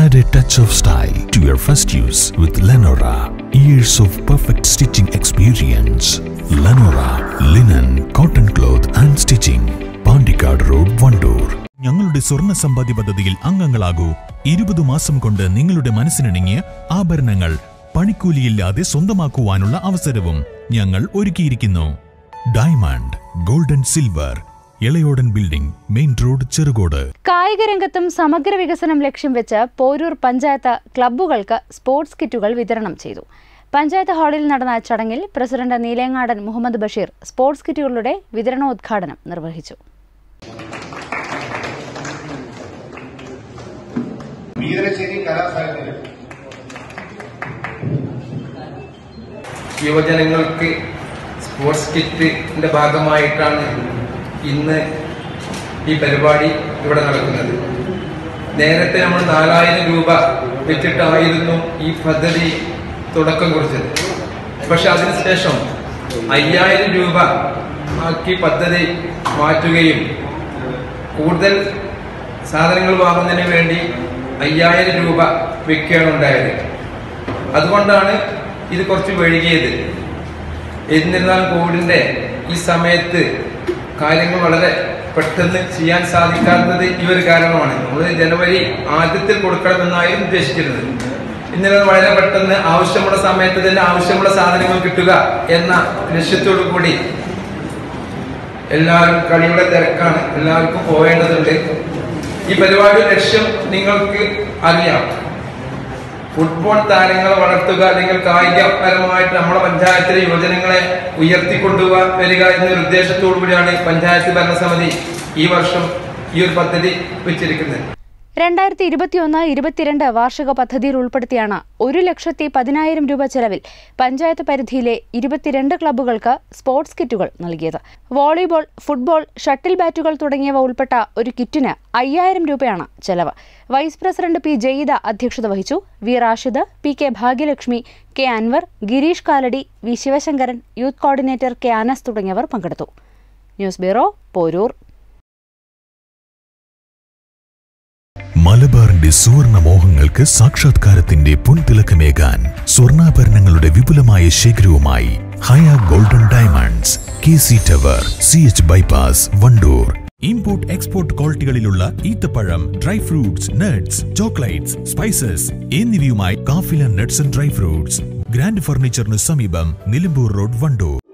Add a touch of style to your first use with Lenora. Years of perfect stitching experience. Lenora linen, cotton cloth and stitching. Pandikad Road, Vandoor. ഞങ്ങളുടെ സ്വർണ്ണ സമ്പാദ്യ പദ്ധതിയിൽ അംഗങ്ങളാകൂ ഇരുപത് മാസം കൊണ്ട് നിങ്ങളുടെ മനസ്സിനിണങ്ങിയ ആഭരണങ്ങൾ പണിക്കൂലിയില്ലാതെ സ്വന്തമാക്കുവാനുള്ള അവസരവും ഞങ്ങൾ ഒരുക്കിയിരിക്കുന്നു diamond golden silver Elayodan building main road Cherukode കായിക രംഗത്തും സമഗ്ര വികസനം ലക്ഷ്യം വെച്ച് പോരൂർ പഞ്ചായത്ത് ക്ലബ്ബുകൾക്ക് സ്പോർട്സ് കിറ്റുകൾ വിതരണം ചെയ്തു പഞ്ചായത്ത് ഹാളിൽ നടന്ന ചടങ്ങിൽ പ്രസിഡന്റ് നീലേങ്ങാടൻ മുഹമ്മദ് ബഷീർ സ്പോർട്സ് കിറ്റുകളുടെ വിതരണോദ്ഘാടനം നിർവഹിച്ചു വീരശ്ശേരി കലാസാഹിത്യം യുവജനങ്ങൾക്ക് സ്പോർട്സ് കിറ്റിന്റെ ഭാഗമായിട്ടാണ് ഇന്ന് ഈ പരിപാടി ഇവിടെ നടക്കുന്നത് നേരത്തെ നമ്മൾ നാലായിരം രൂപ വെച്ചിട്ടായിരുന്നു ഈ പദ്ധതി തുടക്കം കുറിച്ചത് പക്ഷെ അതിനുശേഷം അയ്യായിരം രൂപ ആക്കി പദ്ധതി മാറ്റുകയും കൂടുതൽ സാധനങ്ങൾ വാങ്ങുന്നതിന് വേണ്ടി അയ്യായിരം രൂപ വെക്കുകയാണ് ഉണ്ടായത് അതുകൊണ്ടാണ് ഇത് കുറച്ച് വൈകിയത് എന്നിരുന്നാലും കോവിഡിന്റെ ഈ സമയത്ത് കാര്യങ്ങൾ വളരെ പെട്ടെന്ന് ചെയ്യാൻ സാധിക്കാത്തത് ഈ ഒരു കാരണമാണ് നമ്മൾ ജനുവരി ആദ്യത്തിൽ കൊടുക്കണമെന്നായിരുന്നു ഉദ്ദേശിച്ചിരുന്നത് ഇന്നലെ വളരെ പെട്ടെന്ന് ആവശ്യമുള്ള സമയത്ത് തന്നെ ആവശ്യമുള്ള സാധനങ്ങൾ കിട്ടുക എന്ന ലക്ഷ്യത്തോടു കൂടി എല്ലാവരും കളിയുടെ തിരക്കാണ് എല്ലാവർക്കും പോവേണ്ടതുണ്ട് ഈ പരിപാടിയുടെ ലക്ഷ്യം നിങ്ങൾക്ക് അറിയാം ഫുട്ബോൾ താരങ്ങളെ വളർത്തുക അല്ലെങ്കിൽ കായികപരമായിട്ട് നമ്മുടെ പഞ്ചായത്തിലെ യുവജനങ്ങളെ ഉയർത്തിക്കൊണ്ടുപോകാൻ വരിക എന്നൊരു ഉദ്ദേശത്തോടു കൂടിയാണ് പഞ്ചായത്ത് ഭരണസമിതി ഈ വർഷം ഈ ഒരു പദ്ധതി വെച്ചിരിക്കുന്നത് രണ്ടായിരത്തി ഇരുപത്തിയൊന്ന് ഇരുപത്തിരണ്ട് വാർഷിക പദ്ധതിയിൽ ഉൾപ്പെടുത്തിയാണ് ഒരു ലക്ഷത്തി പതിനായിരം രൂപ ചെലവിൽ പഞ്ചായത്ത് പരിധിയിലെ ഇരുപത്തിരണ്ട് ക്ലബ്ബുകൾക്ക് സ്പോർട്സ് കിറ്റുകൾ നൽകിയത് വോളിബോൾ ഫുട്ബോൾ ഷട്ടിൽ ബാറ്റുകൾ തുടങ്ങിയവ ഉൾപ്പെട്ട ഒരു കിറ്റിന് അയ്യായിരം രൂപയാണ് ചെലവ് വൈസ് പ്രസിഡന്റ് പി ജയിദ അധ്യക്ഷത വഹിച്ചു V Rashid P K Bhagyalakshmi K Anwar Gireesh Kalady V Sivasankaran youth coordinator K Anas തുടങ്ങിയവർ പങ്കെടുത്തു ന്യൂസ് ബ്യൂറോ പോരൂർ മലബാറിന്റെ സുവർണ മോഹങ്ങൾക്ക് സാക്ഷാത്കാരത്തിന്റെ പൊൻതിളക്കമേകാൻ സ്വർണ്ണാഭരണങ്ങളുടെ വിപുലമായ ശേഖരവുമായി Haya golden diamonds K C tower C H bypass Wandoor import export ക്വാളിറ്റികളിലുള്ള ഈത്തപ്പഴം dry fruits nuts chocolates spices എന്നിവയുമായി Kafila nuts and dry fruits grand ഫർണിച്ചറിന് സമീപം നിലമ്പൂർ റോഡ് വണ്ടൂർ